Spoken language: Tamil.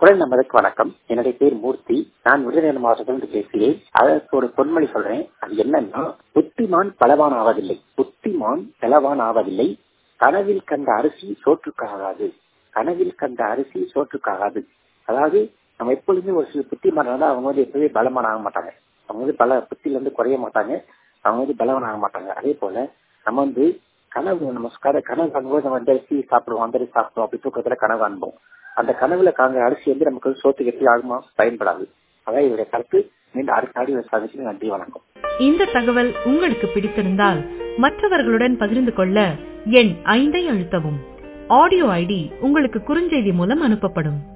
குரல் நம்பருக்கு வணக்கம் என்னுடைய பேர் மூர்த்தி நான் விருதுநகர் மாவட்டத்திலிருந்து பேசுகிறேன் அதற்கு ஒரு பொன்மொழி சொல்றேன் அது என்னன்னா புத்திமான் பலவான் ஆவதில்லை புத்திமான் பலவான் ஆவதில்லை கனவில் கண்ட அரிசி சோற்றுக்காகாது கனவில் கண்ட அரிசி சோற்றுக்காகாது அதாவது நம்ம எப்பொழுதுமே ஒரு சில புத்திமான் இருந்தா அவங்க வந்து எப்பவுமே பலமான ஆக மாட்டாங்க அவங்க வந்து பல புத்தில இருந்து குறைய மாட்டாங்க அவங்க வந்து பலவான் ஆக மாட்டாங்க அதே போல நம்ம வந்து கனவு நம்ம கதை கனவு காணும்போது நம்ம இந்த அரிசி சாப்பிடுவோம் அந்த அரிசி சாப்பிடுவோம் அப்படி தூக்கத்துல கனவு காண்போம் அந்த கனவுல காங்கிற அரிசி வந்து நமக்கு சோத்துக்கு எப்படி ஆகுமா பயன்படாது அதான் இவருடைய கருத்து மீண்டும் அடுத்த ஆடி சாதிச்சு நன்றி வணக்கம் இந்த தகவல் உங்களுக்கு பிடித்திருந்தால் மற்றவர்களுடன் பகிர்ந்து கொள்ள எண் ஐந்தை அழுத்தவும் ஆடியோ ஐடி உங்களுக்கு குறுஞ்செய்தி மூலம் அனுப்பப்படும்